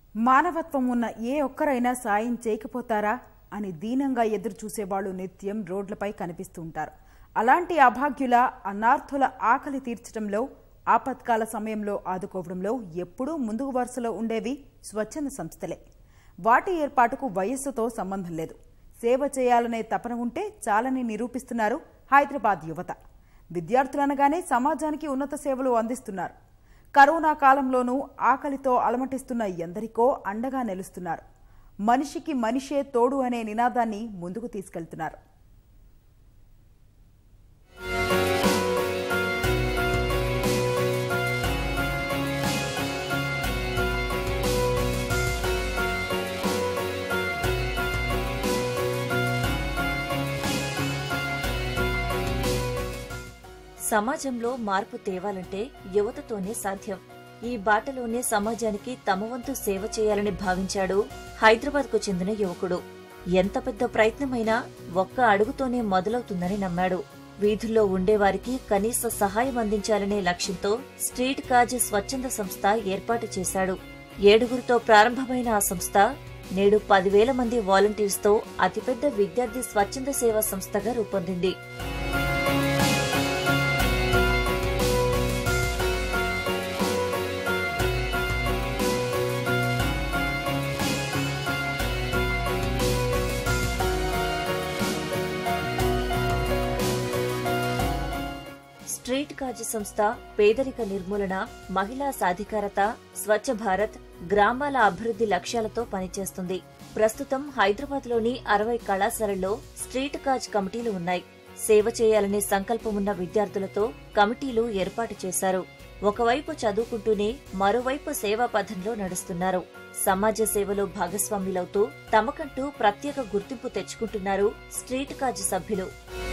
మానవత్వం ఉన్న ఏ ఒక్కరైనా సాయం చేయకపోతారా అని దీనంగా ఎదురు చూసేవాళ్లు నిత్యం రోడ్లపై కనిపిస్తూ ఉంటారు అలాంటి అభాగ్యుల అనార్థుల ఆకలి తీర్చడంలో ఆపత్కాల సమయంలో ఆదుకోవడంలో ఎప్పుడూ ముందుకు వరుసలో ఉండేవి స్వచ్ఛంద సంస్థలే వాటి ఏర్పాటుకు వయస్సుతో సంబంధం లేదు సేవ చేయాలనే తపన ఉంటే చాలని నిరూపిస్తున్నారు హైదరాబాద్ యువత విద్యార్థులనగానే సమాజానికి ఉన్నత సేవలు అందిస్తున్నారు కరోనా కాలంలోనూ ఆకలితో అలమటిస్తున్న ఎందరికో అండగా నిలుస్తున్నారు మనిషికి మనిషే తోడు అనే నినాదాన్ని ముందుకు తీసుకెళ్తున్నారు సమాజంలో మార్పు తేవాలంటే యువతతోనే సాధ్యం ఈ బాటలోనే సమాజానికి తమ వంతు సేవ చేయాలని భావించాడు హైదరాబాద్కు చెందిన యువకుడు ఎంత పెద్ద ప్రయత్నమైనా ఒక్క అడుగుతోనే మొదలవుతుందని నమ్మాడు వీధుల్లో ఉండేవారికి కనీస సహాయం అందించాలనే లక్ష్యంతో స్ట్రీట్ కాజ్ స్వచ్ఛంద సంస్థ ఏర్పాటు చేశాడు ఏడుగురితో ప్రారంభమైన ఆ సంస్థ నేడు పదివేల మంది వాలంటీర్స్తో అతిపెద్ద విద్యార్థి స్వచ్ఛంద సేవా సంస్థగా రూపొందింది స్ట్రీట్ కాజ్ సంస్థ పేదరిక నిర్మూలన మహిళా సాధికారత స్వచ్ఛ భారత్ గ్రామాల అభివృద్ధి లక్ష్యాలతో పనిచేస్తుంది ప్రస్తుతం హైదరాబాద్లోని అరవై కళాశాలల్లో స్ట్రీట్ కాజ్ కమిటీలు ఉన్నాయి సేవ చేయాలనే సంకల్పమున్న విద్యార్థులతో కమిటీలు ఏర్పాటు చేశారు ఒకవైపు చదువుకుంటూనే మరోవైపు సేవా పథంలో నడుస్తున్నారు సమాజ సేవలో భాగస్వాములవుతూ తమకంటూ ప్రత్యేక గుర్తింపు తెచ్చుకుంటున్నారు స్ట్రీట్ కాజ్ సభ్యులు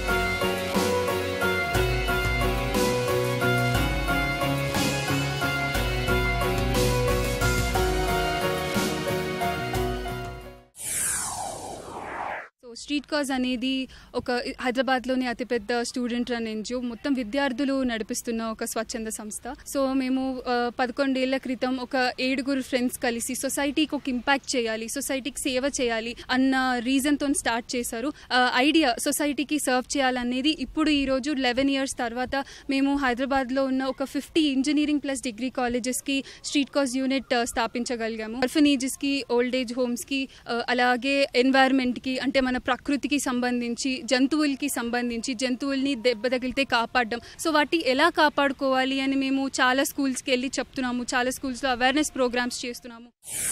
సో స్ట్రీట్ కాజ్ అనేది ఒక హైదరాబాద్లోని అతిపెద్ద స్టూడెంట్ రన్ ఎన్జిఓ మొత్తం విద్యార్థులు నడిపిస్తున్న ఒక స్వచ్ఛంద సంస్థ సో మేము ఆ, పదకొండేళ్ల క్రితం ఒక ఏడుగురు ఫ్రెండ్స్ కలిసి సొసైటీకి ఒక ఇంపాక్ట్ చేయాలి సొసైటీకి సేవ చేయాలి అన్న రీజన్తో స్టార్ట్ చేశారు ఐడియా సొసైటీకి సర్వ్ చేయాలనేది ఇప్పుడు ఈరోజు లెవెన్ ఇయర్స్ తర్వాత మేము హైదరాబాద్లో ఉన్న ఒక ఫిఫ్టీ ఇంజనీరింగ్ ప్లస్ డిగ్రీ కాలేజెస్కి స్ట్రీట్ కాజ్ యూనిట్ ఆ, స్థాపించగలిగాము ఆర్ఫనేజెస్కి ఓల్డ్ ఏజ్ హోమ్స్కి ఆ, అలాగే ఎన్వైర్న్మెంట్కి అంటే మన ప్రకృతికి సంబంధించి జంతువులకి సంబంధించి జంతువుల్ని దెబ్బ తగిలితే కాపాడడం సో వాటి ఎలా కాపాడుకోవాలి అని మేము చాలా స్కూల్స్కి వెళ్ళి చెప్తున్నాము చాలా స్కూల్స్లో అవేర్నెస్ ప్రోగ్రామ్స్ చేస్తున్నాము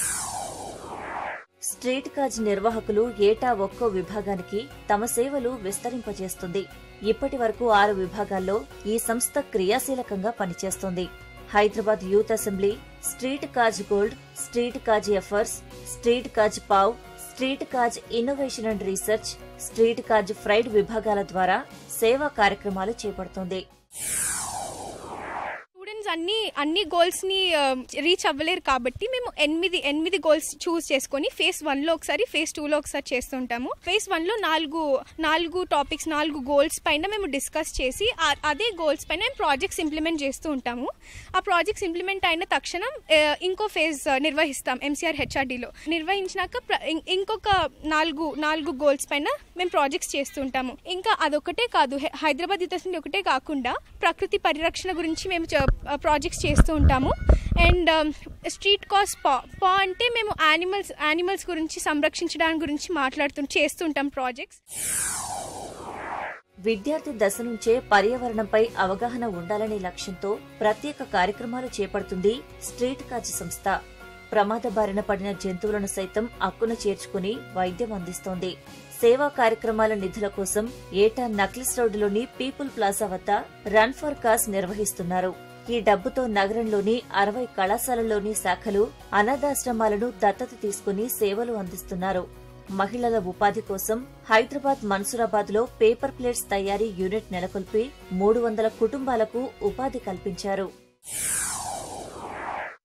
స్ట్రీట్ కాజ్ నిర్వాహకులు ఏటా ఒక్కో విభాగానికి తమ సేవలు విస్తరింపజేస్తుంది ఇప్పటి వరకు ఆరు విభాగాల్లో ఈ సంస్థ క్రియాశీలకంగా పనిచేస్తోంది Hyderabad youth assembly Street Cause gold Street Cause affairs Street Cause paw Street Cause innovation and research Street Cause fried విభాగాల ద్వారా సేవా కార్యక్రమాలు చేపడుతోంది స్టూడెంట్స్ అన్ని అన్ని గోల్స్ ని రీచ్ అవ్వలేరు కాబట్టి మేము ఎనిమిది ఎనిమిది గోల్స్ చూస్ చేసుకొని ఫేస్ వన్ లో ఒకసారి ఫేస్ టూ లో ఒకసారి చేస్తుంటాము ఫేస్ వన్ లో నాలుగు నాలుగు టాపిక్స్ నాలుగు గోల్స్ పైన మేము డిస్కస్ చేసి ఆ- అదే గోల్స్ పైన మేము ప్రాజెక్ట్స్ ఇంప్లిమెంట్ చేస్తూ ఉంటాము ఆ ప్రాజెక్ట్స్ ఇంప్లిమెంట్ అయిన తక్షణం ఆ, ఇంకో ఫేజ్ నిర్వహిస్తాం ఎంసీఆర్ హెచ్ఆర్డీలో నిర్వహించినాక ప్ర- ఇం- ఇంకొక నాలుగు నాలుగు గోల్స్ పైన మేము ప్రాజెక్ట్స్ చేస్తుంటాము ఇంకా అదొకటే కాదు హె- హైదరాబాద్ యూత్ అసెంబ్లీ ఒకటే కాకుండా ప్రకృతి పరిరక్షణ గురించి మేము ప్రాజెక్ట్స్ చేస్తూ ఉంటాము అండ్ స్ట్రీట్ కాస్ పా పా అంటే మేము యానిమల్స్ యానిమల్స్ గురించి సంరక్షించడానికి గురించి మాట్లాడుతూ చేస్తుంటాం ప్రాజెక్ట్స్ విద్యార్థి దశ నుంచే పర్యావరణంపై అవగాహన ఉండాలనే లక్ష్యంతో ప్రత్యేక కార్యక్రమాలు చేపడుతుంది స్ట్రీట్ కాజ్ సంస్థ ప్రమాద బారిన పడిన జంతువులను సైతం అక్కున చేర్చుకుని వైద్యం అందిస్తోంది సేవా కార్యక్రమాల నిధుల కోసం ఏటా నక్లెస్ రోడ్డులోని పీపుల్ ప్లాజా వద్ద రన్ ఫర్ కాస్ నిర్వహిస్తున్నారు ఈ డబ్బుతో నగరంలోని అరవై కళాశాలల్లోని శాఖలు అనాథాశ్రమాలను దత్తత తీసుకుని సేవలు అందిస్తున్నారు మహిళల ఉపాధి కోసం హైదరాబాద్ మన్సూరాబాద్ లో పేపర్ ప్లేట్స్ తయారీ యూనిట్ నెలకొల్పి మూడు వందల కుటుంబాలకు ఉపాధి కల్పించారు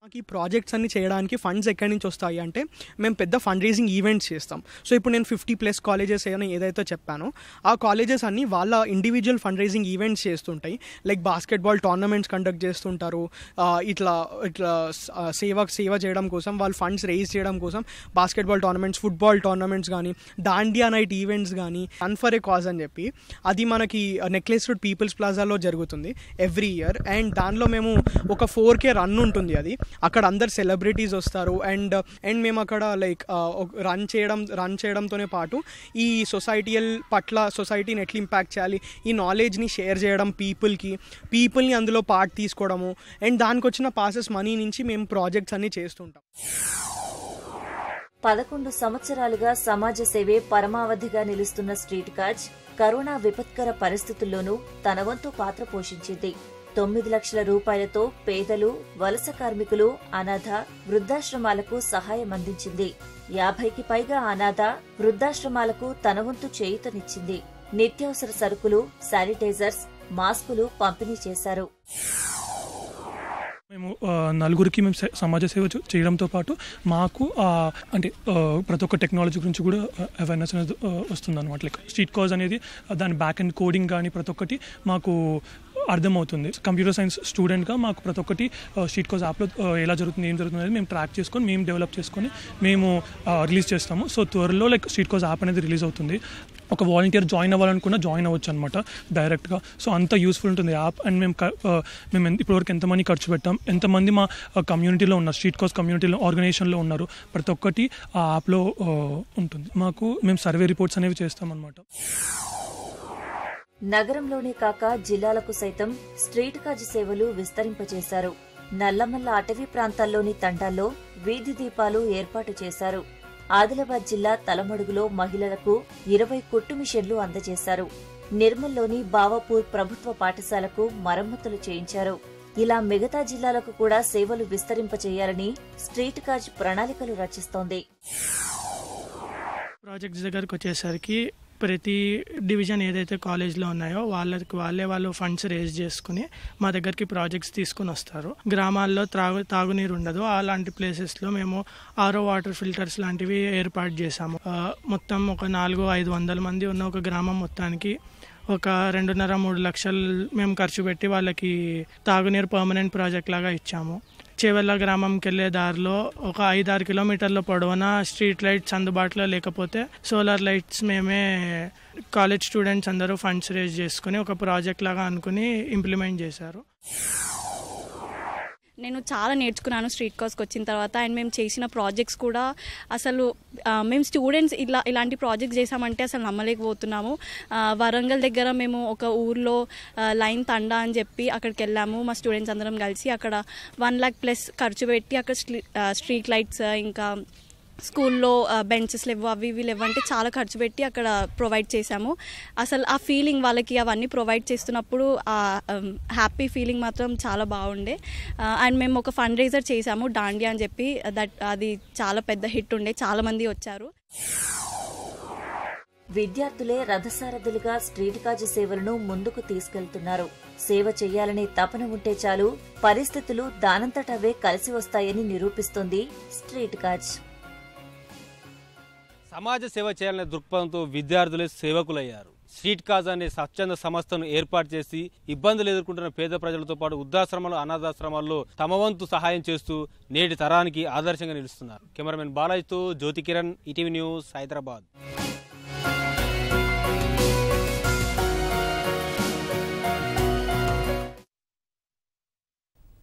మాకు ఈ ప్రాజెక్ట్స్ అన్ని చేయడానికి ఫండ్స్ ఎక్కడి నుంచి వస్తాయి అంటే మేము పెద్ద ఫండ్ రేజింగ్ ఈవెంట్స్ చేస్తాం సో ఇప్పుడు నేను ఫిఫ్టీ ప్లస్ కాలేజెస్ అని ఏదైతే చెప్పానో ఆ కాలేజెస్ అన్ని వాళ్ళ ఇండివిజువల్ ఫండ్ రేజింగ్ ఈవెంట్స్ చేస్తుంటాయి లైక్ బాస్కెట్బాల్ టోర్నమెంట్స్ కండక్ట్ చేస్తుంటారు ఆ, ఇట్లా ఇట్లా ఆ, సేవ సేవ చేయడం కోసం వాళ్ళు ఫండ్స్ రేజ్ చేయడం కోసం బాస్కెట్బాల్ టోర్నమెంట్స్ ఫుట్బాల్ టోర్నమెంట్స్ కానీ దాండియా నైట్ ఈవెంట్స్ కానీ రన్ ఫర్ ఏ కాజ్ అని చెప్పి అది మనకి నెక్లెస్ రోడ్ పీపుల్స్ ప్లాజాలో జరుగుతుంది ఎవ్రీ ఇయర్ అండ్ దానిలో మేము ఒక ఫోర్ కే రన్ ఉంటుంది అది అక్కడ అందరు సెలబ్రిటీస్ వస్తారు అండ్ అండ్ మేము అక్కడ లైక్ రన్ చేయడం రన్ చేయడంతోనే పాటు ఈ సొసైటీయల్ పట్ల సొసైటీని ఎట్లా ఇంపాక్ట్ చేయాలి ఈ నాలెడ్జ్ని షేర్ చేయడం పీపుల్కి పీపుల్ని అందులో పార్ట్ తీసుకోవడము అండ్ దానికి వచ్చిన పాసెస్ మనీ నుంచి మేము ప్రాజెక్ట్స్ అన్ని చేస్తుంటాం పదకొండు సంవత్సరాలుగా సమాజ సేవే పరమావధిగా నిలుస్తున్న స్ట్రీట్ కాజ్ కరోనా విపత్కర పరిస్థితుల్లోనూ తన వంతు పాత్ర పోషించింది తొమ్మిది లక్షల రూపాయలతో పేదలు వలస కార్మికులు అనాథ వృద్ధాశ్రమాలకు సహాయం అందించింది యాభైకి పైగా అనాథ వృద్ధాశ్రమాలకు తన వంతు చేయూతనిచ్చింది నిత్యావసర సరుకులు శానిటైజర్స్ మాస్కులు పంపిణీ చేశారు మేము ఆ, నలుగురికి మేము సే- సమాజ సేవ చే- చేయడంతో పాటు మాకు ఆ, అంటే ఆ, ప్రతి ఒక్క టెక్నాలజీ గురించి కూడా అవేర్నెస్ అనేది వస్తుంది అనమాట లైక్ స్ట్రీట్ కాజ్ అనేది ఆ, దాని బ్యాక్ అండ్ కోడింగ్ కానీ ప్రతి ఒక్కటి మాకు అర్థమవుతుంది కంప్యూటర్ సైన్స్ స్టూడెంట్గా మాకు ప్రతి ఒక్కటి స్ట్రీట్ కాజ్ యాప్లో ఆ, ఎలా జరుగుతుంది ఏం జరుగుతుంది అనేది మేము ట్రాక్ చేసుకొని మేము డెవలప్ చేసుకొని మేము రిలీజ్ చేస్తాము సో త్వరలో లైక్ స్ట్రీట్ కాజ్ యాప్ అనేది రిలీజ్ అవుతుంది ఒక వాలంటీర్ జాయిన్ అవ్వాలనుకున్నా జాయిన్ అవ్వచ్చు అనమాట డైరెక్ట్గా సో అంత యూస్ఫుల్ ఉంటుంది యాప్ అండ్ మేము క- ఆ, మేము ఎంత- ఇప్పటివరకు ఎంత మనీ ఖర్చు పెట్టాం ఎంతమంది మా కమ్యూనిటీలో ఉన్నారు స్ట్రీట్ కాస్ కమ్యూనిటీలో ఆర్గనైజేషన్లో ఉన్నారు ప్రతి ఒక్కటి ఆ యాప్లో ఆ, ఉంటుంది మాకు మేము సర్వే రిపోర్ట్స్ అనేవి చేస్తాం అనమాట నగరంలోనే కాక జిల్లాలకు సైతం స్ట్రీట్ కాజ్ సేవలు విస్తరింపజేశారు నల్లమల్ల అటవీ ప్రాంతాల్లోని తండాల్లో వీధి దీపాలు ఏర్పాటు చేశారు ఆదిలాబాద్ జిల్లా తలమడుగులో మహిళలకు ఇరవై కుట్టు మిషన్లు అందజేశారు నిర్మల్లోని బావపూర్ ప్రభుత్వ పాఠశాలకు మరమ్మతులు చేయించారు ఇలా మిగతా జిల్లాలకు కూడా సేవలు విస్తరింపచేయాలని స్ట్రీట్ కాజ్ ప్రణాళికలు రచిస్తోంది ప్రాజెక్ట్స్ దగ్గరకు వచ్చేసరికి ప్రతి డివిజన్ ఏదైతే కాలేజ్లో ఉన్నాయో వాళ్ళకి వాళ్ళే వాళ్ళు ఫండ్స్ రేజ్ చేసుకుని మా దగ్గరికి ప్రాజెక్ట్స్ తీసుకుని వస్తారు గ్రామాల్లో త్రాగు తాగునీరు ఉండదు అలాంటి ప్లేసెస్లో మేము ఆరో వాటర్ ఫిల్టర్స్ లాంటివి ఏర్పాటు చేశాము ఆ, మొత్తం ఒక నాలుగు ఐదు వందల మంది ఉన్న ఒక గ్రామం మొత్తానికి ఒక రెండున్నర మూడు లక్షలు మేము ఖర్చు పెట్టి వాళ్ళకి తాగునీరు పర్మనెంట్ ప్రాజెక్ట్ లాగా ఇచ్చాము చేవెళ్ళ గ్రామంకి వెళ్ళే దారిలో ఒక ఐదారు కిలోమీటర్ల పొడవున స్ట్రీట్ లైట్స్ అందుబాటులో లేకపోతే సోలార్ లైట్స్ మేమే కాలేజ్ స్టూడెంట్స్ అందరూ ఫండ్స్ రేజ్ చేసుకుని ఒక ప్రాజెక్ట్ లాగా అనుకుని ఇంప్లిమెంట్ చేశారు నేను చాలా నేర్చుకున్నాను స్ట్రీట్ కాస్కి వచ్చిన తర్వాత అండ్ మేము చేసిన ప్రాజెక్ట్స్ కూడా అసలు ఆ, మేము స్టూడెంట్స్ ఇలా ఇలాంటి ప్రాజెక్ట్స్ చేసామంటే అసలు నమ్మలేకపోతున్నాము ఆ, వరంగల్ దగ్గర మేము ఒక ఊర్లో ఆ, లైన్ తండా అని చెప్పి అక్కడికి వెళ్ళాము మా స్టూడెంట్స్ అందరం కలిసి అక్కడ వన్ ల్యాక్ ప్లస్ ఖర్చు పెట్టి అక్కడ స్ట్రీ- ఆ, స్ట్రీట్ లైట్స్ ఇంకా స్కూల్లో బెంచెస్ లేవు అవి ఇవి లేవు అంటే చాలా ఖర్చు పెట్టి అక్కడ ప్రొవైడ్ చేశాము అసలు ఆ ఫీలింగ్ వాళ్ళకి అవన్నీ ప్రొవైడ్ చేస్తున్నప్పుడు ఆ హ్యాపీ ఫీలింగ్ మాత్రం చాలా బాగుండే అండ్ మేము ఒక ఫండ్ రైజర్ చేశాము దాండియా అని చెప్పి దట్ అది చాలా పెద్ద హిట్ ఉండే చాలా మంది వచ్చారు విద్యార్థులే రథసారథులుగా స్ట్రీట్ కాజ్ సేవలను ముందుకు తీసుకెళ్తున్నారు సేవ చేయాలనే తపన ఉంటే చాలు పరిస్థితులు దానంతటవే కలిసి వస్తాయని నిరూపిస్తోంది స్ట్రీట్ కాజ్ సమాజ సేవ చేయాలనే దృక్పథంతో విద్యార్థులే సేవకులయ్యారు స్ట్రీట్ కాజ్ అనే స్వచ్ఛంద సంస్థను ఏర్పాటు చేసి ఇబ్బందులు ఎదుర్కొంటున్న పేద ప్రజలతో పాటు వృద్ధాశ్రమాలు అనాథాశ్రమాల్లో తమ వంతు సహాయం చేస్తూ నేటి తరానికి ఆదర్శంగా నిలుస్తున్నారు కెమెరామెన్ బాలాజీతో జ్యోతి కిరణ్ ఈటీవీ న్యూస్ హైదరాబాద్